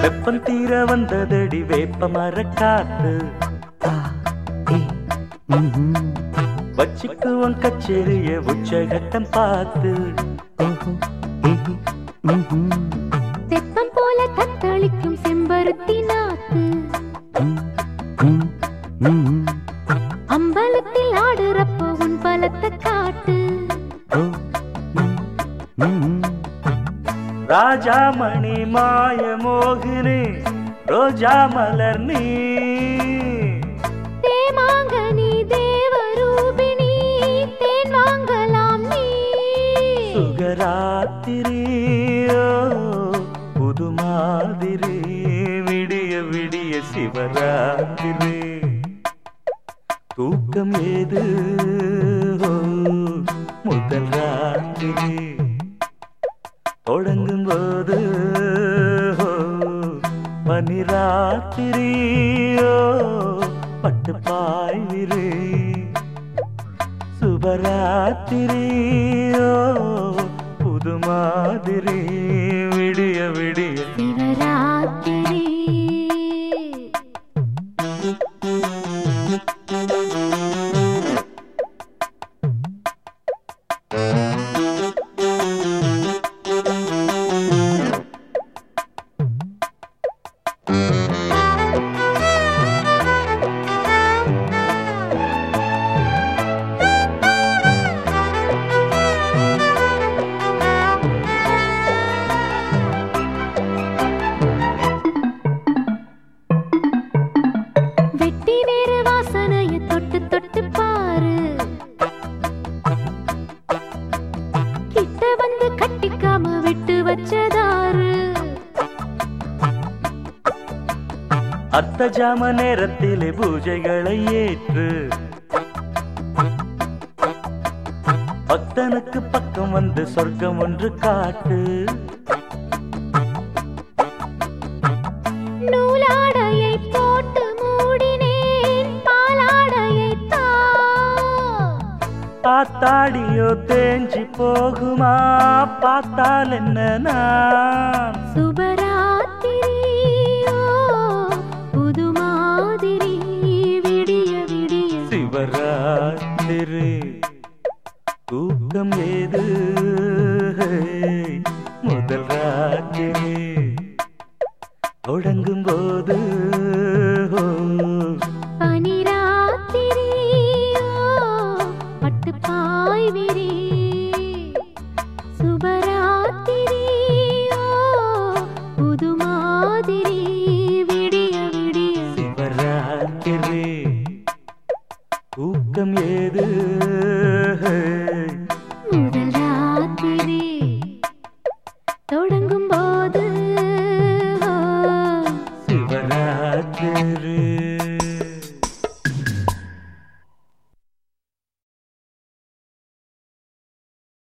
வெப்பம் தீர வந்ததடி வேப்ப மர காத்து ஆ ஏ ம்ஹும். வச்சுக்குவோம் கச்சேரிய உச்சகட்டம் பார்த்து ஓஹோ ஏஹே ம்ஹும். தெப்பம் போல தத்தளிக்கும் செம்பருத்தி நாத்து ம், ம், ம்ஹும். அம்பலத்தில் ஆடுறப்போ உன் பலத்தை காட்டு ஓ ம், ம்ஹும். ராஜா மணி மாய மோகினி ரோஜா மலர் நீ தேமாங்கனி தேவரூபிணி தேன் வாங்கலாம் நீ சுகராத்திரியோ புது மாதிரி விடிய விடிய சிவராத்திரி தூக்கம் ஏது ஓ, முதல் ராத்திரி தொடங்கும் போது ஓ, பனிராத்திரியோ பட்டு பாய்விரே சுபராத்திரியோ புது மாதிரி விடிய விடிய சிவராத்திரி வெட்டி வேறு வாசனைய தொட்டு தொட்டு பாரு கிட்ட வந்து கட்டிக்காம விட்டு வச்சதாரு அர்த்த ஜாம நேரத்திலே பூஜைகளை ஏற்று பக்தனுக்கு பக்கம் வந்து சொர்க்கம் ஒன்று காட்டு நூலாடையை போட்டு மூடினேன் பாலாடையை தா பார்த்தாடியோ தேஞ்சி போகுமா பார்த்தால் என்ன நான் சுபராத்திரியோ புது மாதிரி விடிய விடிய சிவராத்திரி தூக்கம் ஏது முதல் ராத்திரி